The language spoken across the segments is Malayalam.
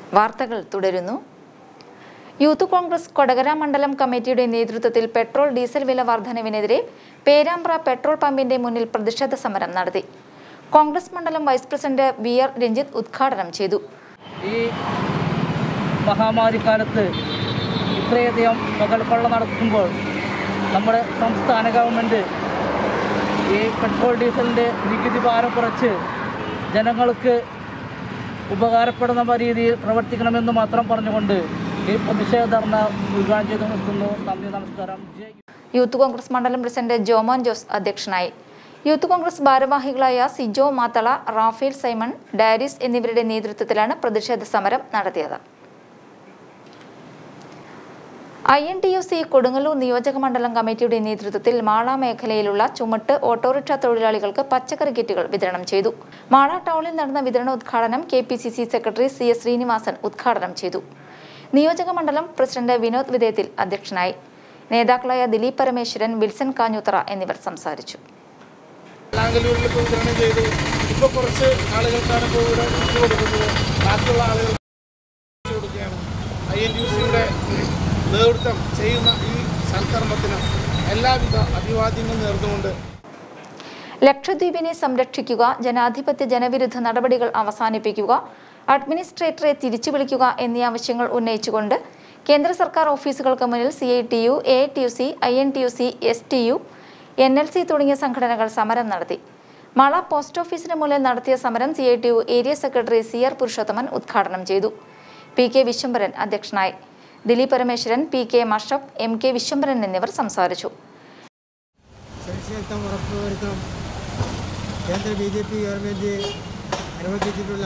വാർത്തകൾ തുടരുന്നു യൂത്ത് കോൺഗ്രസ് കൊടകര മണ്ഡലം കമ്മിറ്റിയുടെ നേതൃത്വത്തിൽ പെട്രോൾ ഡീസൽ വില വർധനവിനെതിരെ പേരാമ്പ്ര പെട്രോൾ പമ്പിന്റെ മുന്നിൽ പ്രതിഷേധ സമരം നടത്തി കോൺഗ്രസ് മണ്ഡലം vice president V R Ranjith ഉദ്ഘാടനം ചെയ്തു ഈ മഹാമാരിക്കാലത്ത് ഇത്രയധികം പകൽക്കൊള്ള നടത്തുമ്പോൾ നമ്മുടെ സംസ്ഥാന ഗവൺമെൻറ് ഈ പെട്രോൾ ഡീസലിൻ്റെ നികുതി ഭാരം കുറച്ച് ജനങ്ങൾക്ക് ഉപകാരപ്പെടുന്ന രീതിയിൽ പ്രവർത്തിക്കണമെന്ന് മാത്രം പറഞ്ഞുകൊണ്ട് ഈ പ്രതിഷേധ ധർണ ഉദ്ഘാടനം ചെയ്ത് നിർത്തുന്നു നന്ദി നമസ്കാരം ജയ് യൂത്ത് കോൺഗ്രസ് മണ്ഡലം പ്രസിഡന്റ് ജോമോൻ ജോസ് അധ്യക്ഷനായി യൂത്ത് കോൺഗ്രസ് ഭാരവാഹികളായ സിജോ മാത്തള റാഫേൽ സൈമൺ ഡാരിസ് എന്നിവരുടെ നേതൃത്വത്തിലാണ് പ്രതിഷേധ സമരം നടത്തിയത് I N T U C Kodungallur നിയോജക മണ്ഡലം കമ്മിറ്റിയുടെ നേതൃത്വത്തിൽ മാള മേഖലയിലുള്ള ചുമട്ട് ഓട്ടോറിക്ഷ തൊഴിലാളികൾക്ക് പച്ചക്കറി കിറ്റുകൾ വിതരണം ചെയ്തു മാള ടൗണിൽ നടന്ന വിതരണോദ്ഘാടനം K P C C secretary C S Srinivasan ഉദ്ഘാടനം ചെയ്തു നിയോജക മണ്ഡലം പ്രസിഡന്റ് വിനോദ് വിധേയത്തിൽ അധ്യക്ഷനായി നേതാക്കളായ ദിലീപ് പരമേശ്വരൻ വിൽസൺ കാഞ്ഞൂത്തറ എന്നിവർ സംസാരിച്ചു ബാംഗ്ലൂരിൽ ഇപ്പോൾ വിതരണം ചെയ്തു ഇപ്പോൾ കുറച്ച് ആളുകൾക്കാണ് ഇപ്പോൾ ഇവിടെ ഇട്ട് കൊടുക്കുന്നത് ബാക്കിയുള്ള ആളുകൾ കൊടുക്കുകയാണ് ഐ എൻ യു സിയുടെ നേതൃത്വം ചെയ്യുന്ന ഈ സൽക്കർമ്മത്തിന് എല്ലാവിധ അഭിവാദ്യങ്ങളും നേർന്നുകൊണ്ട് ലക്ഷദ്വീപിനെ സംരക്ഷിക്കുക ജനാധിപത്യ ജനവിരുദ്ധ നടപടികൾ അവസാനിപ്പിക്കുക അഡ്മിനിസ്ട്രേറ്ററെ തിരിച്ചു വിളിക്കുക എന്നീ ആവശ്യങ്ങൾ ഉന്നയിച്ചുകൊണ്ട് കേന്ദ്ര സർക്കാർ ഓഫീസുകൾക്ക് മുന്നിൽ C I T U A T U C I N T U C S T U N L C തുടങ്ങിയ സംഘടനകൾ സമരം നടത്തി മള പോസ്റ്റ് ഓഫീസിന് മുന്നിൽ നടത്തിയ സമരം C I T U area secretary C R Purushothaman ഉദ്ഘാടനം ചെയ്തു പി കെ വിശ്വംഭരൻ അധ്യക്ഷനായി Dileep Parameswaran P K Mashaf M K Viswambharan എന്നിവർ സംസാരിച്ചു സുരക്ഷിതത്വം ഉറപ്പുവരുത്തണം കേന്ദ്ര ബി ജെ പി ഗവൺമെൻറ് അനുവദിച്ചിട്ടുള്ള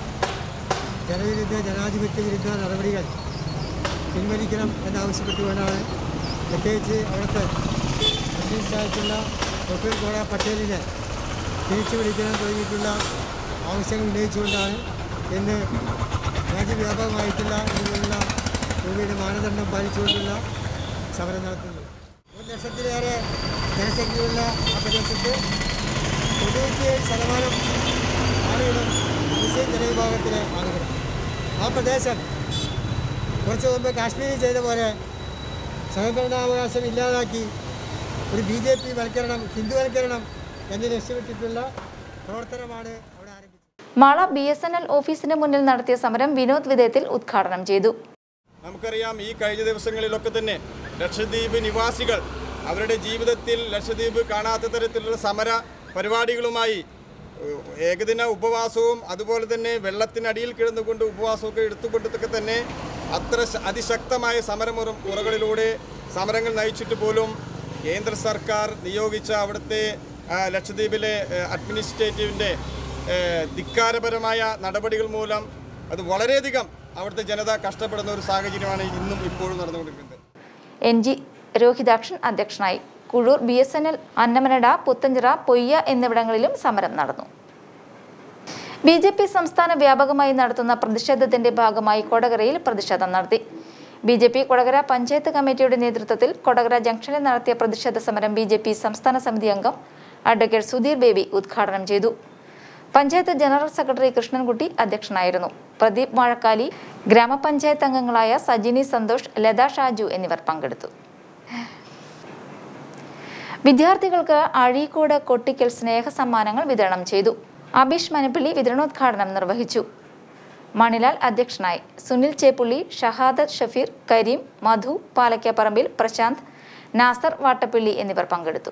ജനവിരുദ്ധ ജനാധിപത്യ വിരുദ്ധ നടപടികൾ പിൻവലിക്കണം എന്നാവശ്യപ്പെട്ടുകൊണ്ടാണ് പ്രത്യേകിച്ച് അവിടുത്തെ പ്രസിഡന്റായിട്ടുള്ള പ്രഫുൽ ഗോഡ പട്ടേലിനെ തിരിച്ചു വിളിക്കണം തുടങ്ങിയിട്ടുള്ള ആവശ്യങ്ങൾ ഉന്നയിച്ചുകൊണ്ടാണ് ഇന്ന് രാജ്യവ്യാപകമായിട്ടുള്ള ഇതിലുള്ള രൂപയുടെ മാനദണ്ഡം പാലിച്ചുകൊണ്ടുള്ള സമരം നടത്തുന്നത് ഒരു ലക്ഷത്തിലേറെ ജനസംഖ്യയുള്ള ആ പ്രദേശത്ത് തൊണ്ണൂറ്റിയേഴ് ശതമാനം ആളുകളും മുസ്ലിം ജനവിഭാഗത്തിലെ ആളുകളാണ് ആ പ്രദേശം കുറച്ച് മുമ്പ് കാശ്മീരിൽ ചെയ്ത പോലെ സ്വയംഭരണാവകാശം ഇല്ലാതാക്കി ഒരു ബി ജെ പി വൽക്കരണം ഹിന്ദുവൽക്കരണം എന്ന് ലക്ഷ്യമിട്ടിട്ടുള്ള പ്രവർത്തനമാണ് അവിടെ ആരംഭിച്ചത് Mala B S N L ഓഫീസിന് മുന്നിൽ നടത്തിയ സമരം വിനോദ് വിധേയത്തിൽ ഉദ്ഘാടനം ചെയ്തു നമുക്കറിയാം ഈ കഴിഞ്ഞ ദിവസങ്ങളിലൊക്കെ തന്നെ ലക്ഷദ്വീപ് നിവാസികൾ അവരുടെ ജീവിതത്തിൽ ലക്ഷദ്വീപ് കാണാത്ത തരത്തിലുള്ള സമര പരിപാടികളുമായി ഏഹ്, ഏകദിന ഉപവാസവും അതുപോലെ തന്നെ വെള്ളത്തിനടിയിൽ കിടന്നുകൊണ്ട് ഉപവാസമൊക്കെ എടുത്തുകൊണ്ടൊക്കെ തന്നെ അത്ര ശ- അതിശക്തമായ സമരമുറ മുറകളിലൂടെ സമരങ്ങൾ നയിച്ചിട്ട് പോലും കേന്ദ്ര സർക്കാർ നിയോഗിച്ച അവിടുത്തെ ആ, ലക്ഷദ്വീപിലെ ഏഹ്, അഡ്മിനിസ്ട്രേറ്റീവിൻ്റെ ഏഹ്, ധിക്കാരപരമായ നടപടികൾ മൂലം അത് വളരെയധികം അവിടുത്തെ ജനത കഷ്ടപ്പെടുന്ന ഒരു സാഹചര്യമാണ് ഇന്നും ഇപ്പോഴും നടന്നുകൊണ്ടിരിക്കുന്നത് എൻ ജി രോഹിതാക്ഷൻ അധ്യക്ഷനായി Kuzhur B S N L Annamanada Puthenchira Poyya എന്നിവിടങ്ങളിലും സമരം നടന്നു ബി ജെ പി സംസ്ഥാന വ്യാപകമായി നടത്തുന്ന പ്രതിഷേധത്തിന്റെ ഭാഗമായി കൊടകരയിൽ പ്രതിഷേധം നടത്തി B J P Kodakara panchayat കമ്മിറ്റിയുടെ നേതൃത്വത്തിൽ കൊടകര ജംഗ്ഷനിൽ നടത്തിയ പ്രതിഷേധ സമരം ബി ജെ പി സംസ്ഥാന സമിതി അംഗം അഡ്വക്കേറ്റ് സുധീർ ബേബി ഉദ്ഘാടനം ചെയ്തു പഞ്ചായത്ത് ജനറൽ സെക്രട്ടറി കൃഷ്ണൻകുട്ടി അധ്യക്ഷനായിരുന്നു പ്രദീപ് വാഴക്കാലി ഗ്രാമപഞ്ചായത്ത് അംഗങ്ങളായ സജിനി സന്തോഷ് ലത ഷാജു എന്നിവർ പങ്കെടുത്തു വിദ്യാർത്ഥികൾക്ക് അഴീക്കോട് കൊട്ടിക്കൽ സ്നേഹ സമ്മാനങ്ങൾ വിതരണം ചെയ്തു അബീഷ് മനപ്പള്ളി വിതരണോദ്ഘാടനം നിർവഹിച്ചു മണിലാൽ അധ്യക്ഷനായി സുനിൽ ചേപ്പുള്ളി ഷഹാദത്ത് ഷഫീർ കരീം മധു പാലക്കാപ്പറമ്പിൽ പ്രശാന്ത് നാസർ വാട്ടപ്പള്ളി എന്നിവർ പങ്കെടുത്തു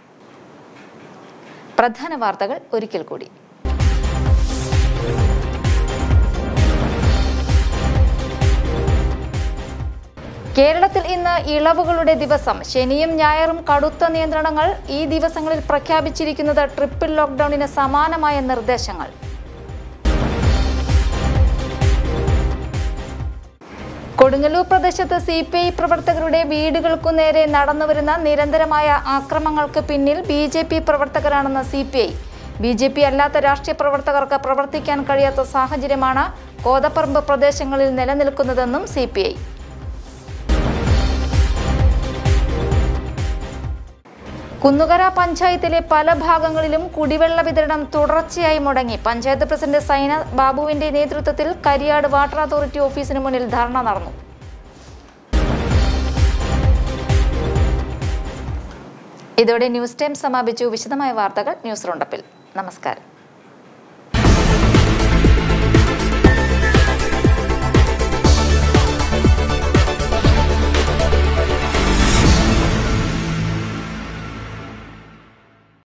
പ്രധാന വാർത്തകൾ ഒരിക്കൽ കൂടി കേരളത്തിൽ ഇന്ന് ഇളവുകളുടെ ദിവസം ശനിയും ഞായറും കടുത്ത നിയന്ത്രണങ്ങൾ ഈ ദിവസങ്ങളിൽ പ്രഖ്യാപിച്ചിരിക്കുന്നത് ട്രിപ്പിൾ ലോക്ക്ഡൌണിന് സമാനമായ നിർദ്ദേശങ്ങൾ കൊടുങ്ങല്ലൂർ പ്രദേശത്ത് സി പി ഐ പ്രവർത്തകരുടെ വീടുകൾക്കു നേരെ നടന്നുവരുന്ന നിരന്തരമായ ആക്രമങ്ങൾക്ക് പിന്നിൽ ബി ജെ പി പ്രവർത്തകരാണെന്ന് C P I B J P അല്ലാത്ത രാഷ്ട്രീയ പ്രവർത്തകർക്ക് പ്രവർത്തിക്കാൻ കഴിയാത്ത സാഹചര്യമാണ് കോതപ്പറമ്പ് പ്രദേശങ്ങളിൽ നിലനിൽക്കുന്നതെന്നും സി പി ഐ കുന്നുകര പഞ്ചായത്തിലെ പല ഭാഗങ്ങളിലും കുടിവെള്ള വിതരണം തുടർച്ചയായി മുടങ്ങി പഞ്ചായത്ത് പ്രസിഡന്റ് സൈന ബാബുവിന്റെ നേതൃത്വത്തിൽ കരിയാട് വാട്ടർ അതോറിറ്റി ഓഫീസിന് മുന്നിൽ ധർണ നടന്നു ഇതോടെ ന്യൂസ് ടൈം സമാപിച്ചു വിശദമായ വാർത്തകൾ ന്യൂസ് റൗണ്ടപ്പിൽ നമസ്കാരം